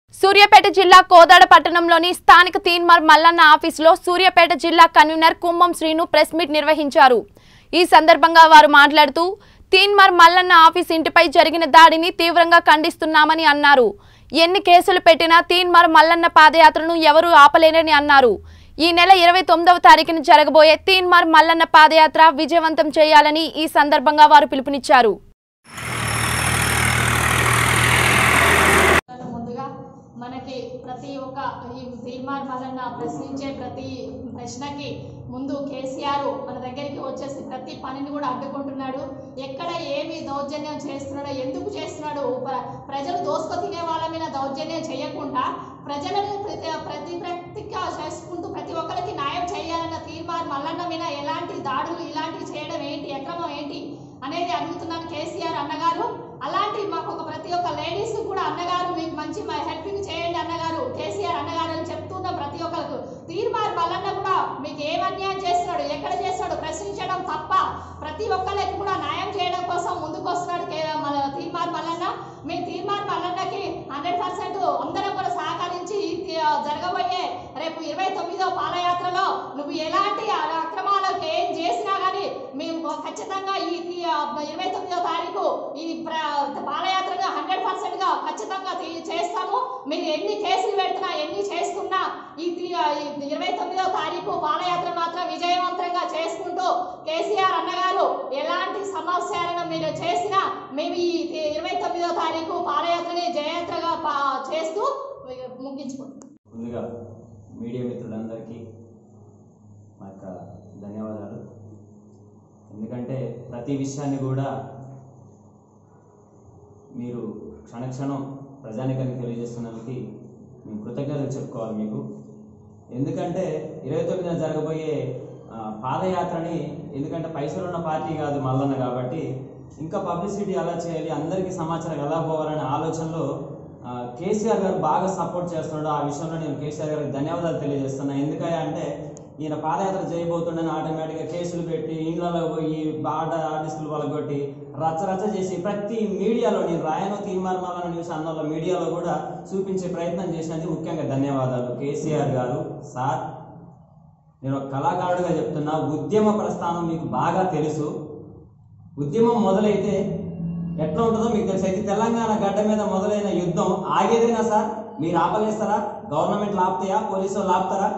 సూర్యాపేట జిల్లా కోదాడ పట్టణంలోని స్థానిక తీన్మార్ మల్లన్న ఆఫీసులో సూర్యాపేట జిల్లా convener Kumbham Srinu press meet నిర్వహించారు ఈ సందర్భంగా వారు మాట్లాడుతూ తీన్మార్ మల్లన్న ఆఫీస్ ఇంటిపై జరిగిన దాడిని తీవ్రంగా ఖండిస్తున్నామని అన్నారు ఎన్ని కేసులు పెట్టినా తీన్మార్ మల్లన్న పాదయాత్రను ఎవరూ ఆపలేరని అన్నారు ఈ నెల ఇరవై తొమ్మిదవ తారీఖున జరగబోయే తీన్మార్ మల్లన్న పాదయాత్ర విజయవంతం చేయాలని ఈ సందర్భంగా వారు పిలుపునిచ్చారు మనం ముందుగా మనకి ప్రతి ఒక్క ఈ తీర్మార్ మల్లన్న ప్రశ్నించే ప్రతి ప్రశ్నకి ముందు కేసీఆర్ మన దగ్గరికి వచ్చేసి ప్రతి పనిని కూడా అడ్డుకుంటున్నాడు ఎక్కడ ఏమి దౌర్జన్యం చేస్తున్నాడో ఎందుకు చేస్తున్నాడు ప్ర- ప్రజలు దోసుకు తినే వాళ్ళ మీద దౌర్జన్యం చేయకుండా ప్రజలను ప్రతి ప్రతి ప్రతిగా చేసుకుంటూ ప్రతి ఒక్కరికి న్యాయం చేయాలన్న తీర్మార్ మల్లన్న మీద ఎలాంటి దాడులు ఇలాంటివి చేయడం ఏంటి అక్రమం ఏంటి అనేది అడుగుతున్నాను కేసీఆర్ అన్నగారు అలాంటి మాకు ఒక ప్రతి ఒక్క లేడీస్ కూడా అన్నగారు మీకు మంచి హెల్పింగ్ చేయండి అన్నగారు కేసీఆర్ అన్నగారు అని చెప్తున్నాం ప్రతి ఒక్కరికి తీర్మార్ మల్లన్న కూడా మీకు ఏం అన్యాయం చేస్తున్నాడు ఎక్కడ చేస్తున్నాడు ప్రశ్నించడం తప్ప ప్రతి ఒక్కరికి కూడా న్యాయం చేయడం కోసం ముందుకు వస్తున్నాడు కే- మన తీర్మార్ మల్లన్న మీ తీర్మార్ మల్లన్నకి హండ్రెడ్ పర్సెంట్ అందరం కూడా సహకరించి ఈ తి- జరగబోయే రేపు ఇరవై తొమ్మిదో పాదయాత్రలో నువ్వు ఎలాంటి అక్రమాలకు ఏం చేసినా కానీ మేము ఖచ్చితంగా ఈ ఈ, ఆ, ఇరవై తొమ్మిదో తారీఖు ఈ ప్ర- పాదయాత్రగా హండ్రెడ్ పర్సెంట్ గా ఖచ్చితంగా తీ- చేస్తాము మీరు ఎన్ని కేసులు పెడుతున్నా ఎన్ని చేస్తున్నా ఈ తి- ఆ, ఈ ఇరవై తొమ్మిదో తారీఖు పాదయాత్ర మాత్రం విజయవంతంగా చేసుకుంటూ కేసీఆర్ అన్నగారు ఎలాంటి సమస్యలను మీరు చేసినా మేము ఈ తి- ఇరవై తొమ్మిదో తారీఖు పాదయాత్రని జయయాత్రగా పా- చేస్తూ ముగించుకుంటాం ముందుగా మీడియా మిత్రులందరికీ మా యొక్క ధన్యవాదాలు ఎందుకంటే ప్రతి విషయాన్ని కూడా మీరు క్షణక్షణం ప్రజానికానికి తెలియజేస్తున్నందుకు మేము కృతజ్ఞతలు చెప్పుకోవాలి మీకు ఎందుకంటే ఇరవై తొమ్మిదిన జరగబోయే ఆ, పాదయాత్రని ఎందుకంటే పైసలు ఉన్న పార్టీ కాదు మల్లన్న కాబట్టి ఇంకా పబ్లిసిటీ ఎలా చేయాలి అందరికీ సమాచారం ఎలా పోవాలనే ఆలోచనలో ఆ, కేసీఆర్ గారు బాగా సపోర్ట్ చేస్తున్నాడు ఆ విషయంలో నేను కేసీఆర్ గారికి ధన్యవాదాలు తెలియజేస్తున్నా ఎందుకంటే అంటే ఈయన పాదయాత్ర చేయబోతుండని ఆటోమేటిక్గా కేసులు పెట్టి ఇండ్లలో పోయి బాట ఆర్టిస్టులు వాళ్ళకొట్టి రచ్చ రచ్చ చేసి ప్రతి మీడియాలో నేను రాయను తీర్మానాలను న్యూస్ అన్నోళ్ళ మీడియాలో కూడా చూపించే ప్రయత్నం చేసినందుకు ముఖ్యంగా ధన్యవాదాలు కేసీఆర్ గారు సార్ నేను ఒక కళాకారుడిగా చెప్తున్నా ఉద్యమ ప్రస్థానం మీకు బాగా తెలుసు ఉద్యమం మొదలైతే ఎట్లా ఉంటుందో మీకు తెలుసు అయితే తెలంగాణ గడ్డ మీద మొదలైన యుద్ధం ఆగేదేనా సార్ మీరు ఆపలేస్తారా గవర్నమెంట్ ఆపుతాయా పోలీసు వాళ్ళు ఆపుతారా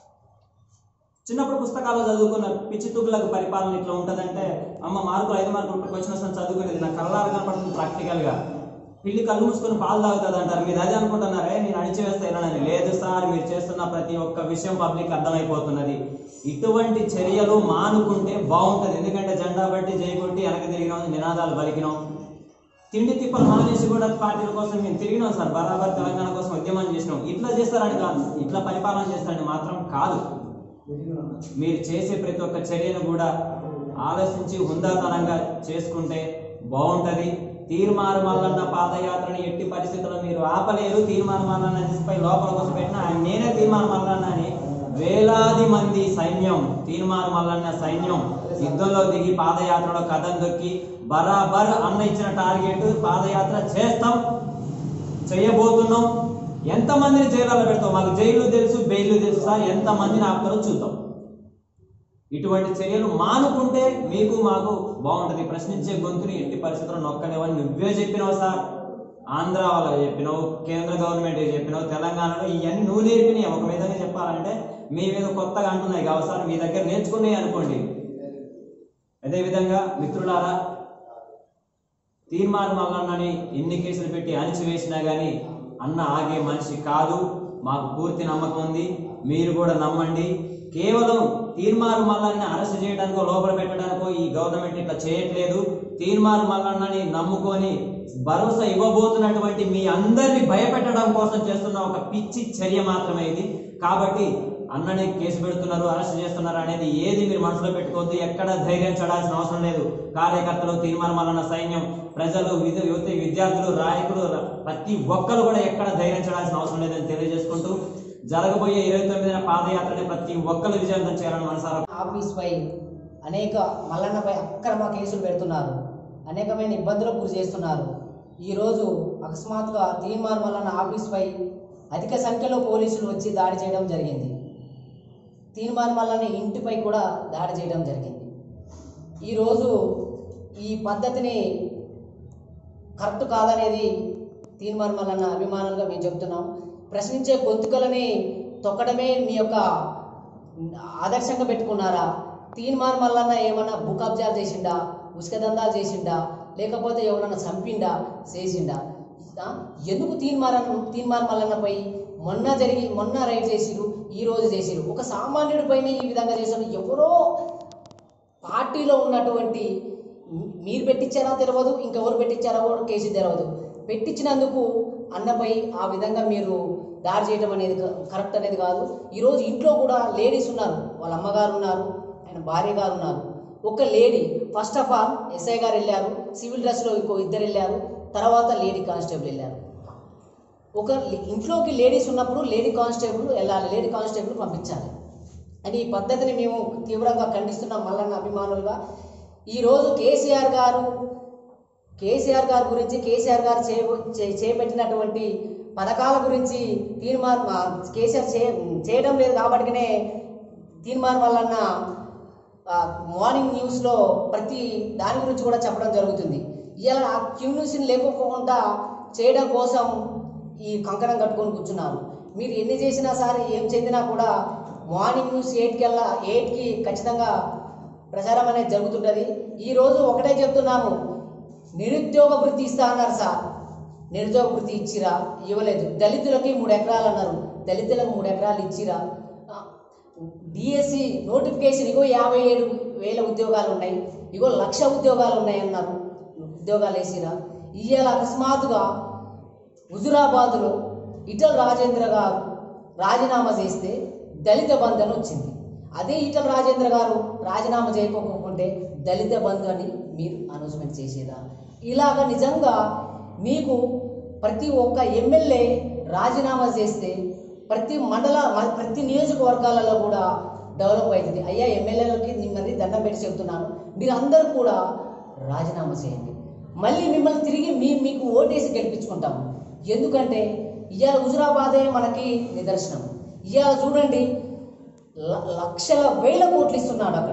చిన్నప్పుడు పుస్తకాలు చదువుకున్న పిచ్చి తుగులకు పరిపాలన ఇట్లా ఉంటుందంటే అమ్మ మార్కులు ఐదు మార్కులు ఇప్పుడు వచ్చిన వస్తాను చదువుకునేది నాకు కళ్ళారు కనపడుతుంది ప్రాక్టికల్గా పిల్లి కళ్ళు మూసుకొని పాలు తాగుతుంది అంటారు మీరు అదే అనుకుంటున్నారే నేను అణిచివేస్తే వెళ్ళనని లేదు సార్ మీరు చేస్తున్న ప్రతి ఒక్క విషయం పబ్లిక్ అర్థమైపోతున్నది ఇటువంటి చర్యలు మానుకుంటే బాగుంటుంది ఎందుకంటే జెండా బట్టి జైకొట్టి వెనక తిరిగినాం నినాదాలు పలికినాం తిండి తిప్పలు మానేసి కూడా పార్టీల కోసం మేము తిరిగినాం సార్ బరాబర్ తెలంగాణ కోసం ఉద్యమం చేసినాం ఇట్లా చేస్తారని కాదు ఇట్లా పరిపాలన చేస్తారని మాత్రం కాదు మీరు చేసే ప్రతి ఒక్క చర్యను కూడా ఆలోచించి హుందాతనంగా చేసుకుంటే బాగుంటది తీర్మారు మల్లన్న పాదయాత్రని ఎట్టి పరిస్థితుల్లో మీరు ఆపలేరు తీర్మాన మల్లన్న పై లోపల కోసం పెట్టిన ఆయన నేనే తీర్మాన మల్లన్న అని వేలాది మంది సైన్యం తీర్మాన మల్లన్న సైన్యం యుద్ధంలో దిగి పాదయాత్రలో కథం దొక్కి బరాబర్ అన్న ఇచ్చిన టార్గెట్ పాదయాత్ర చేస్తాం చేయబోతున్నాం ఎంతమందిని జైల్లో పెడతాం మాకు జైలు తెలుసు బెయిల్ తెలుసు సార్ ఎంతమందిని ఆపుతారో చూద్దాం ఇటువంటి చర్యలు మానుకుంటే మీకు మాకు బాగుంటది ప్రశ్నించే గొంతుని ఎట్టి పరిస్థితుల్లో నొక్కనివని నువ్వే చెప్పినావు సార్ ఆంధ్ర వాళ్ళకి చెప్పినావు కేంద్ర గవర్నమెంట్ చెప్పినావు తెలంగాణలో ఇవన్నీ నువ్వు నేర్పినాయి ఒక విధంగా చెప్పాలంటే మీ మీద కొత్తగా అంటున్నాయి కావు సార్ మీ దగ్గర నేర్చుకున్నాయి అనుకోండి అదేవిధంగా మిత్రులారా తీర్మానం మల్లన్నని ఎన్ని కేసులు పెట్టి అణిచివేసినా గానీ అన్న ఆగే మనిషి కాదు మాకు పూర్తి నమ్మకం ఉంది మీరు కూడా నమ్మండి కేవలం తీర్మానం మల్లన్న అరెస్ట్ చేయడానికో లోపల పెట్టడానికో ఈ గవర్నమెంట్ ఇట్లా చేయట్లేదు తీర్మానం మల్లన్నని నమ్ముకొని భరోసా ఇవ్వబోతున్నటువంటి మీ అందరిని భయపెట్టడం కోసం చేస్తున్న ఒక పిచ్చి చర్య మాత్రమే ఇది కాబట్టి అన్నని కేసు పెడుతున్నారు అరెస్ట్ చేస్తున్నారు అనేది ఏది మీరు మనసులో పెట్టుకోవద్దు ఎక్కడ ధైర్యం చడాల్సిన అవసరం లేదు కార్యకర్తలు తీర్మానం వలన సైన్యం ప్రజలు విద్య యువతి విద్యార్థులు రాయకులు ర- ప్రతి ఒక్కరు కూడా ఎక్కడ ధైర్యం చడాల్సిన అవసరం లేదని తెలియజేసుకుంటూ జరగబోయే ఇరవై తొమ్మిదిన పాదయాత్రని ప్రతి ఒక్కరు విజయవంతం చేయాలని మనసారా ఆఫీస్ పై అనేక మల్లన్నపై అక్రమ కేసులు పెడుతున్నారు అనేకమైన ఇబ్బందులకు గురి చేస్తున్నారు ఈరోజు అకస్మాత్తుగా తీన్మార్ మల్లన్న ఆఫీస్పై అధిక సంఖ్యలో పోలీసులు వచ్చి దాడి చేయడం జరిగింది తీన్మార్ మల్లన్న ఇంటిపై కూడా దాడి చేయడం జరిగింది ఈరోజు ఈ పద్ధతిని కరెక్ట్ కాదనేది తీన్మార్ మల్లన్న అభిమానులుగా మేము చెప్తున్నాం ప్రశ్నించే గొంతుకలని తొక్కడమే మీ యొక్క ఆదర్శంగా పెట్టుకున్నారా తీన్మార్ మల్లన్న ఏమన్నా బుక్ అబ్జార్ చేసిండా ఉసుక దందాలు చేసిండా లేకపోతే ఎవరన్నా చంపిండా చేసిండా ఆ? ఎందుకు తీన్మార్ తీన్మార్ మల్లన్నపై మొన్న జరిగి మొన్న రైడ్ చేసిరు ఈ రోజు చేసిరు ఒక సామాన్యుడి పైన ఈ విధంగా చేశారు ఎవరో పార్టీలో ఉన్నటువంటి మీ- మీరు పెట్టించారా తెలియదు ఇంకెవరు పెట్టించారో కూడా కేసు తెలియదు పెట్టించినందుకు అన్నపై ఆ విధంగా మీరు దాడి చేయడం అనేది క- కరెక్ట్ అనేది కాదు ఈరోజు ఇంట్లో కూడా లేడీస్ ఉన్నారు వాళ్ళ అమ్మగారు ఉన్నారు ఆయన భార్య గారు ఉన్నారు ఒక lady first of all SI గారు వెళ్ళారు సివిల్ డ్రెస్లో ఇంకో ఇద్దరు వెళ్ళారు తర్వాత లేడీ కానిస్టేబుల్ వెళ్ళారు ఒక ఇంట్లోకి లేడీస్ ఉన్నప్పుడు లేడీ కానిస్టేబుల్ వెళ్ళాలి లేడీ కానిస్టేబుల్ పంపించాలి అని ఈ పద్ధతిని మేము తీవ్రంగా ఖండిస్తున్నాం మల్లన్న అభిమానులుగా ఈరోజు కేసీఆర్ గారు కేసీఆర్ గారి గురించి కేసీఆర్ గారు చే చే- చేపట్టినటువంటి పథకాల గురించి తీర్మానం ఆ, కేసీఆర్ చే చేయడం లేదు కాబట్టినే తీర్మానం వల్లన్న ఆ, మార్నింగ్ న్యూస్లో ప్రతి దాని గురించి కూడా చెప్పడం జరుగుతుంది ఇలా ఆ క్యూ న్యూస్ని లేకపోకుండా చేయడం కోసం ఈ కంకణం కట్టుకొని కూర్చున్నారు మీరు ఎన్ని చేసినా సరే ఏం చెందినా కూడా మార్నింగ్ న్యూస్ ఎయిట్కి వెళ్ళా ఎయిట్కి ఖచ్చితంగా ప్రచారం అనేది జరుగుతుంటుంది ఈరోజు ఒకటే చెప్తున్నాము నిరుద్యోగ వృత్తి ఇస్తా అన్నారు సార్ నిరుద్యోగ వృత్తి ఇచ్చిరా ఇవ్వలేదు దళితులకి మూడు ఎకరాలు అన్నారు దళితులకు మూడు ఎకరాలు ఇచ్చిరా డిఎస్సి నోటిఫికేషన్ ఇగో యాభై ఏడు వేల ఉద్యోగాలు ఉన్నాయి ఇగో లక్ష ఉద్యోగాలు ఉన్నాయి అన్నారు ఉద్యోగాలు వేసిరా ఇవాళ అకస్మాత్తుగా హుజురాబాద్లో ఇటల్ రాజేంద్ర గారు రాజీనామా చేస్తే దళిత బంధు అని వచ్చింది అదే ఈటల రాజేంద్ర గారు రాజీనామా చేయకపోకుంటే దళిత బంధు అని మీరు అనౌన్స్మెంట్ చేసేదా ఇలాగ నిజంగా మీకు ప్రతి ఒక్క ఎమ్మెల్యే రాజీనామా చేస్తే ప్రతి మండల మ- ప్రతి నియోజకవర్గాలలో కూడా డెవలప్ అవుతుంది అయ్యా ఎమ్మెల్యేలకి మిమ్మల్ని దండం పెట్టి చెప్తున్నాను మీరు అందరూ కూడా రాజీనామా చేయండి మళ్ళీ మిమ్మల్ని తిరిగి మీ మీకు ఓటేసి గెలిపించుకుంటాం ఎందుకంటే ఇవాళ హుజురాబాదే మనకి నిదర్శనం ఇవాళ చూడండి ల- లక్షల వేల కోట్లు ఇస్తున్నాడు అక్కడ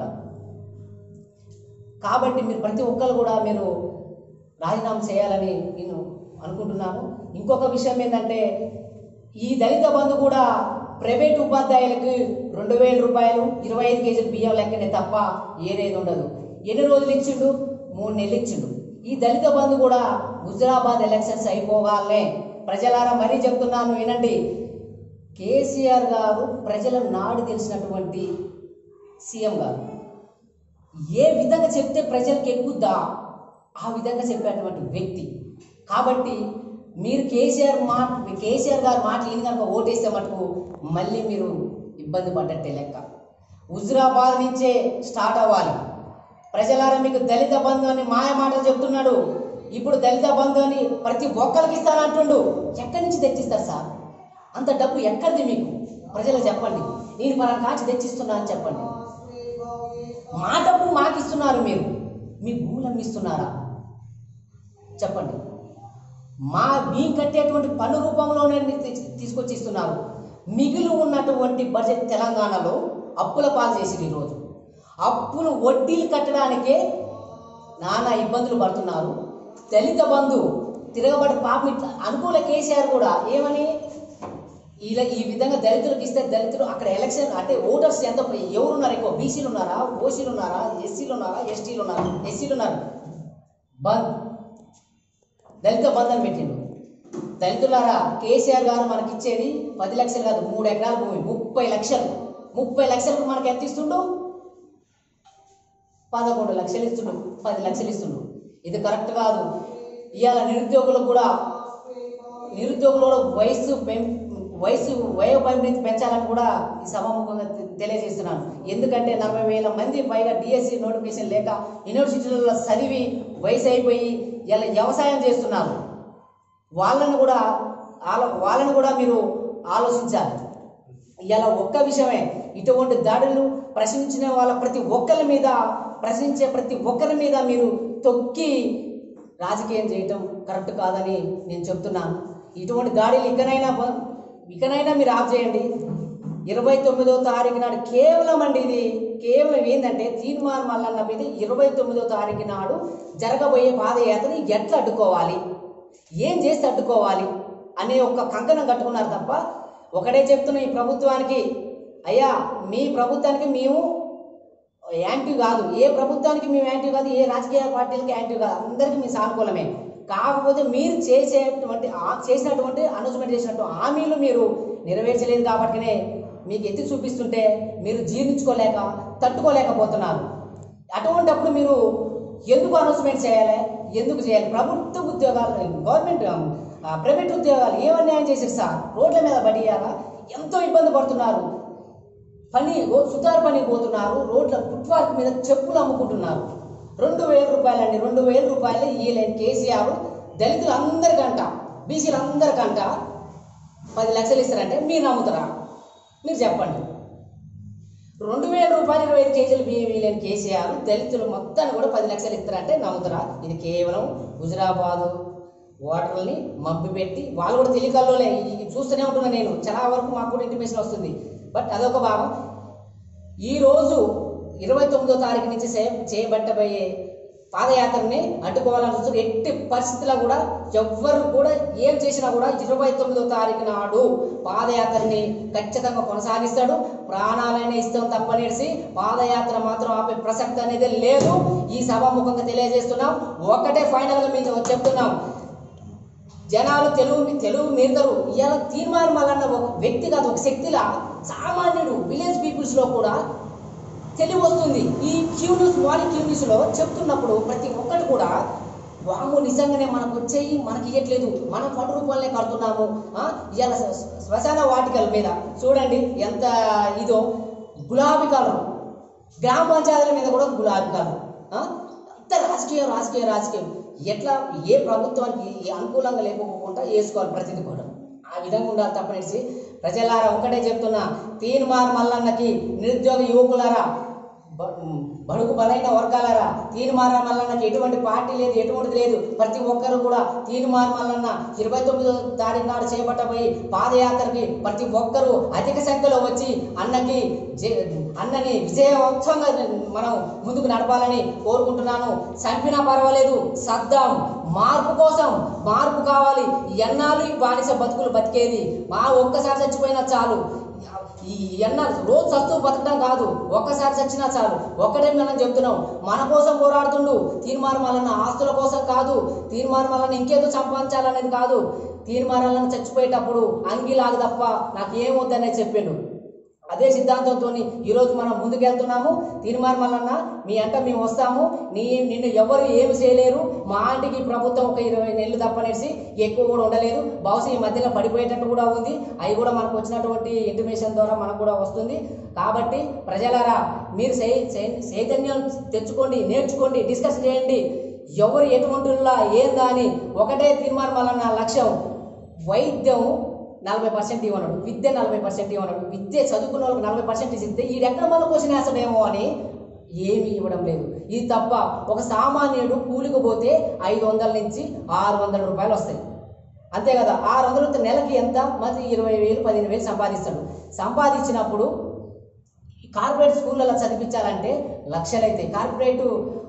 కాబట్టి మీరు ప్రతి ఒక్కరు కూడా మీరు రాజీనామా చేయాలని నేను అనుకుంటున్నాను ఇంకొక విషయం ఏంటంటే ఈ దళిత బంధు కూడా ప్రైవేట్ ఉపాధ్యాయులకు రెండు వేల రూపాయలు ఇరవై ఐదు కేజీలు బియ్యం లెక్కనే తప్ప ఏదేది ఉండదు ఎన్ని రోజులు ఇచ్చిండు మూడు నెలలు ఇచ్చిండు ఈ దళిత బంధు కూడా హుజరాబాద్ ఎలక్షన్స్ అయిపోగానే ప్రజలారా మరీ చెప్తున్నాను వినండి కేసీఆర్ గారు ప్రజల నాడు తెలిసినటువంటి సీఎం గారు ఏ విధంగా చెప్తే ప్రజలకు ఎక్కుద్దా ఆ విధంగా చెప్పేటువంటి వ్యక్తి కాబట్టి మీరు కేసీఆర్ మాట కేసీఆర్ గారి మాట ఈయన కనుక ఓటేస్తే మటుకు మళ్ళీ మీరు ఇబ్బంది పడ్డట్టే లెక్క హుజురాబాద్ నుంచే స్టార్ట్ అవ్వాలి ప్రజలారా మీకు దళిత బంధు అని మాయ మాటలు చెప్తున్నాడు ఇప్పుడు దళిత బంధు అని ప్రతి ఒక్కరికి ఇస్తానంటుండు ఎక్కడి నుంచి తెచ్చిస్తారు సార్ అంత డబ్బు ఎక్కడిది మీకు ప్రజలకు చెప్పండి నేను పలానా కాచి తెచ్చిస్తున్నా అని చెప్పండి మా డబ్బు మాకు ఇస్తున్నారు మీరు మీ భూములు అమ్మిస్తున్నారా చెప్పండి మా మేము కట్టేటువంటి పన్ను రూపంలోనే తీ- తీసుకొచ్చి ఇస్తున్నారు మిగిలి ఉన్నటువంటి బడ్జెట్ తెలంగాణలో అప్పుల పాలు చేసింది ఈరోజు అప్పులు వడ్డీలు కట్టడానికే నానా ఇబ్బందులు పడుతున్నారు దళిత బంధు తిరగబడి పాపం ఇట్లా అనుకూల కేసీఆర్ కూడా ఏమని ఇలా ఈ విధంగా దళితులకు ఇస్తే దళితులు అక్కడ ఎలక్షన్ అంటే ఓటర్స్ ఎంత ఎవరున్నారు ఎక్కువ బీసీలు ఉన్నారా ఓసీలు ఉన్నారా ఎస్సీలు ఉన్నారా ఎస్టీలు ఉన్నారా ఎస్సీలు ఉన్నారు బంద్ దళిత బంధ్ అని పెట్టిండు దళితులారా కేసీఆర్ గారు మనకి ఇచ్చేది పది లక్షలు కాదు మూడు ఎకరాల భూమి ముప్పై లక్షలు ముప్పై లక్షలకు మనకి ఎంత ఇస్తుండు పదకొండు లక్షలు ఇస్తుండు పది లక్షలు ఇస్తుండు ఇది కరెక్ట్ కాదు ఇవాళ నిరుద్యోగులకు కూడా నిరుద్యోగులు కూడా వయసు పెం వయసు వయో పరిమితి పెంచాలని కూడా ఈ సభాముఖంగా తె- తెలియజేస్తున్నాను ఎందుకంటే నలభై వేల మంది పైగా డిఎస్సి నోటిఫికేషన్ లేక యూనివర్సిటీలలో చదివి వయసు అయిపోయి ఇలా వ్యవసాయం చేస్తున్నారు వాళ్ళని కూడా ఆలో వాళ్ళని కూడా మీరు ఆలోచించాలి ఇలా ఒక్క విషయమే ఇటువంటి దాడులు ప్రశ్నించిన వాళ్ళ ప్రతి ఒక్కరి మీద ప్రశ్నించే ప్రతి ఒక్కరి మీద మీరు తొక్కి రాజకీయం చేయటం కరెక్ట్ కాదని నేను చెప్తున్నాను ఇటువంటి గాడిలు ఇకనైనా బ- ఇకనైనా మీరు ఆఫ్ చేయండి ఇరవై తొమ్మిదో తారీఖు నాడు కేవలం అండి ఇది కేవలం ఏంటంటే తీర్మానం మల్లన్న మీద ఇరవై తొమ్మిదో తారీఖు నాడు జరగబోయే పాదయాత్రని ఎట్లా అడ్డుకోవాలి ఏం చేస్తే అడ్డుకోవాలి అనే ఒక కంకణం కట్టుకున్నారు తప్ప ఒకటే చెప్తున్నా ఈ ప్రభుత్వానికి అయ్యా మీ ప్రభుత్వానికి మేము యాంటీ కాదు ఏ ప్రభుత్వానికి మేము యాంటీ కాదు ఏ రాజకీయ పార్టీలకి యాంటీ కాదు అందరికీ మీ సానుకూలమే కాకపోతే మీరు చేసేటువంటి ఆ- చేసినటువంటి అనౌన్స్మెంట్ చేసినట్టు హామీలు మీరు నెరవేర్చలేదు కాబట్టినే మీకు ఎత్తి చూపిస్తుంటే మీరు జీర్ణించుకోలేక తట్టుకోలేకపోతున్నారు అటువంటప్పుడు మీరు ఎందుకు అనౌన్స్మెంట్ చేయాలి ఎందుకు చేయాలి ప్రభుత్వ ఉద్యోగాలు గవర్నమెంట్ ఆ, ప్రైవేట్ ఉద్యోగాలు ఏం అన్యాయం చేశారు సార్ రోడ్ల మీద పడియాలా ఎంతో ఇబ్బంది పడుతున్నారు పని ఓ సుతారు పని పోతున్నారు రోడ్ల ఫుట్పాత్ మీద చెప్పులు అమ్ముకుంటున్నారు రెండు వేల రూపాయలండి రెండు వేల రూపాయలు ఇయ్యలేని కేసీఆర్ దళితులు అందరికంట బీసీలు అందరికంట పది లక్షలు ఇస్తారంటే మీరు నమ్ముతారా మీరు చెప్పండి రెండు వేల రూపాయలు ఇరవై ఐదు కేజీలు బియ్యం ఇయ్యలేని కేసీఆర్ దళితులు మొత్తాన్ని కూడా పది లక్షలు ఇస్తారంటే నమ్ముతారా ఇది కేవలం హుజరాబాదు ఓటర్లని మబ్బి పెట్టి వాళ్ళు కూడా తెలియకల్లోలే ఇది చూస్తూనే ఉంటున్నా నేను చాలా వరకు మాకు కూడా ఇంటిమేషన్ వస్తుంది బట్ అదొక భాగం ఈరోజు ఇరవై తొమ్మిదో తారీఖు నుంచి చే చేయబట్టబోయే పాదయాత్రని అడ్డుకోవాలని చూస్తున్నారు ఎట్టి పరిస్థితుల్లో కూడా ఎవ్వరు కూడా ఏం చేసినా కూడా ఇరవై తొమ్మిదో తారీఖు నాడు పాదయాత్రని ఖచ్చితంగా కొనసాగిస్తాడు ప్రాణాలైనా ఇస్తాం తప్పనేసి పాదయాత్ర మాత్రం ఆపే ప్రసక్తి అనేది లేదు ఈ సభాముఖంగా తెలియజేస్తున్నాం ఒకటే ఫైనల్గా మేము చెప్తున్నాం జనాలు తెలుగు తెలుగు మీరుతారు ఇవాళ తీర్మానం మల్లన్న ఒక వ్యక్తి కాదు ఒక శక్తిలా సామాన్యుడు విలేజ్ పీపుల్స్లో కూడా తెలివి వస్తుంది ఈ క్యూ న్యూస్ మార్నింగ్ క్యూ న్యూస్లో చెప్తున్నప్పుడు ప్రతి ఒక్కటి కూడా వాము నిజంగానే మనకు వచ్చేయి మనకి ఇవ్వట్లేదు మనం పడు రూపాయలనే కడుతున్నాము ఆ, ఇవాళ శ్మ- శ్మశాన వాటికల మీద చూడండి ఎంత ఇదో గులాబీ కలర్ గ్రామ పంచాయతీల మీద కూడా గులాబీ కలర్ ఆ, అంత రాజకీయం రాజకీయం రాజకీయం ఎట్లా ఏ ప్రభుత్వానికి ఏ అనుకూలంగా లేకపోకుండా వేసుకోవాలి ప్రతిదీ కూడా ఆ విధంగా ఉండాలి తప్పనిసి ప్రజలారా ఒకటే చెప్తున్నా తీర్మార్ మల్లన్నకి నిరుద్యోగ యువకులారా బ- బడుగు బలైన వర్గాలారా తీర్మార మల్లన్నకి ఎటువంటి పార్టీ లేదు ఎటువంటిది లేదు ప్రతి ఒక్కరు కూడా తీర్మార్ మల్లన్న ఇరవై తొమ్మిదో తారీఖు నాడు చేపట్టబోయి పాదయాత్రకి ప్రతి ఒక్కరూ అధిక సంఖ్యలో వచ్చి అన్నకి జే- అన్నని విజయవంతంగా మనం ముందుకు నడపాలని కోరుకుంటున్నాను చంపినా పర్వాలేదు సద్దాం మార్పు కోసం మార్పు కావాలి ఎన్నాళ్ళు ఈ బానిస బతుకులు బతికేది మా ఒక్కసారి చచ్చిపోయినా చాలు ఈ ఎన్న రోజు చస్తూ బతకడం కాదు ఒక్కసారి చచ్చినా చాలు ఒక్కటే మనం చెప్తున్నాం మన కోసం పోరాడుతుండు తీర్మానం వలన ఆస్తుల కోసం కాదు తీర్మానం వలన ఇంకేదో సంపాదించాలనేది కాదు తీర్మానాలను చచ్చిపోయేటప్పుడు అంగిలాగు తప్ప నాకు ఏం వద్దనే చెప్పిండు అదే సిద్ధాంతంతో ఈరోజు మనం ముందుకెళ్తున్నాము తీర్మానం వలన మీ అంట మేము వస్తాము నీ నిన్ను ఎవరు ఏమి చేయలేరు మా ఆంటీకి ప్రభుత్వం ఒక ఇరవై నెలలు తప్పనేసి ఎక్కువ కూడా ఉండలేదు బహుశా ఈ మధ్యలో పడిపోయేటట్టు కూడా ఉంది అవి కూడా మనకు వచ్చినటువంటి ఇంటిమేషన్ ద్వారా మనకు కూడా వస్తుంది కాబట్టి ప్రజలారా మీరు చై- చై- చైతన్యం తెచ్చుకోండి నేర్చుకోండి డిస్కస్ చేయండి ఎవరు ఎటువంటిలా ఏందా అని ఒకటే తీర్మానం వలన లక్ష్యం వైద్యం నలభై పర్సెంట్ ఇవ్వనాడు విద్య నలభై పర్సెంట్ ఇవ్వనాడు విద్య చదువుకున్న వాళ్ళకి నలభై పర్సెంట్ ఇస్తే ఈ ఎక్కడ మన క్వశ్చన్ వేస్తాడేమో అని ఏమీ ఇవ్వడం లేదు ఇది తప్ప ఒక సామాన్యుడు కూలికి పోతే ఐదు వందల నుంచి ఆరు వందల రూపాయలు వస్తాయి అంతే కదా ఆరు వందలు నెలకి ఎంత మరి ఇరవై వేలు పదిహేను వేలు సంపాదిస్తాడు సంపాదించినప్పుడు ఈ కార్పొరేట్ స్కూళ్ళలో చదివించాలంటే లక్షలైతే కార్పొరేట్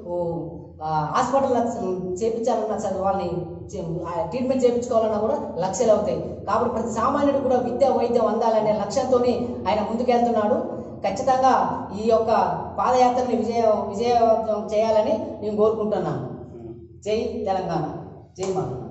హాస్పిటల్లో చేపించాలన్నా చదువు వాళ్ళని చే- ఆ ట్రీట్మెంట్ చేయించుకోవాలన్నా కూడా లక్షలు అవుతాయి కాబట్టి ప్రతి సామాన్యుడు కూడా విద్య వైద్యం అందాలనే లక్ష్యంతో ఆయన ముందుకెళ్తున్నాడు ఖచ్చితంగా ఈ యొక్క పాదయాత్రని విజయ విజయవంతం చేయాలని నేను కోరుకుంటున్నాను జై తెలంగాణ జై మా